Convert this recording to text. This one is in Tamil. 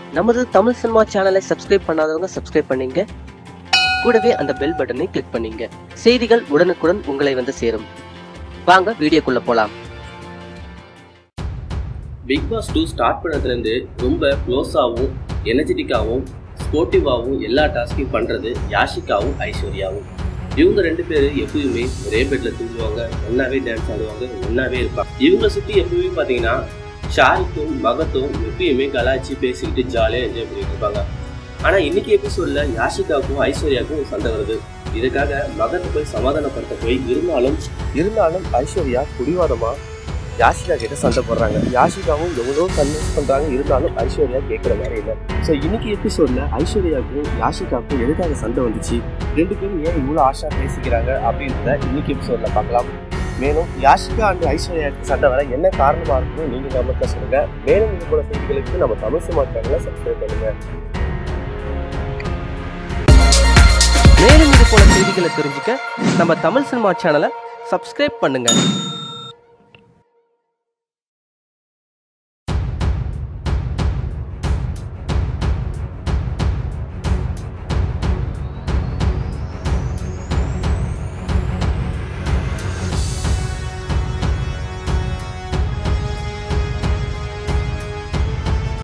நமது தமிழ் சினிமா சேனலை சப்ஸ்கிரைப் பண்ணாதவங்க சப்ஸ்கிரைப் பண்ணீங்க கூடவே அந்த பெல் பட்டனை கிளிக் பண்ணீங்க செய்திகள் உடனுக்குடன் உங்களை வந்து சேரும் வாங்க வீடியோக்குள்ள போலாம் பிக் பாஸ் டூ ஸ்டார்ட் பண்ணதுலேருந்து ரொம்ப க்ளோஸாகவும் எனர்ஜெட்டிக்காகவும் ஸ்போர்ட்டிவாகவும் எல்லா டாஸ்கையும் பண்ணுறது யாஷிகாவும் ஐஸ்வர்யாவும் இவங்க ரெண்டு பேரும் எப்பயுமே ஒரே பெட்டில் தூங்குவாங்க ஒன்றாவே டான்ஸ் ஆடுவாங்க ஒன்றாவே இருப்பாங்க இவங்களை சுற்றி எப்பயுமே பார்த்தீங்கன்னா ஷாரிக்கும் பகத்தும் எப்பயுமே கலாய்ச்சி பேசிக்கிட்டு ஜாலியாக என்ஜாய் பண்ணிட்டு இருப்பாங்க ஆனால் இன்னைக்கு எபிசோடில் யாஷிகாவுக்கும் ஐஸ்வர்யாவுக்கும் சண்டை வருது இதுக்காக மகத்தை போய் சமாதானப்படுத்த போய் இருந்தாலும் இருந்தாலும் ஐஸ்வர்யா குடிவாதமா யாஷிகா கிட்ட சண்டை போடுறாங்க யாஷிகாவும் எவ்வளோ கன்வின்ஸ் பண்றாங்க இருந்தாலும் ஐஸ்வர்யா கேட்குற மாதிரி இல்லை ஸோ இன்னைக்கு எபிசோட்ல ஐஸ்வர்யாவுக்கும் யாஷிகாவுக்கும் எதுக்காக சண்டை வந்துச்சு ரெண்டு பேரும் ஏன் இவ்வளோ ஆஷா பேசிக்கிறாங்க அப்படின்றத இன்னைக்கு எபிசோட்ல பார்க்கலாம் மேலும் யாஷிகா அண்ட் ஐஸ்வர்யாவுக்கு சண்டை வர என்ன காரணமா இருக்குன்னு நீங்க கமெண்ட்ல சொல்லுங்க மேலும் இது போல செய்திகளுக்கு நம்ம தமிழ் சினிமா சேனலை சப்ஸ்கிரைப் பண்ணுங்க மேலும் இது போல செய்திகளை தெரிஞ்சுக்க நம்ம தமிழ் சினிமா சேனலை சப்ஸ்கிரைப் பண்ணுங்க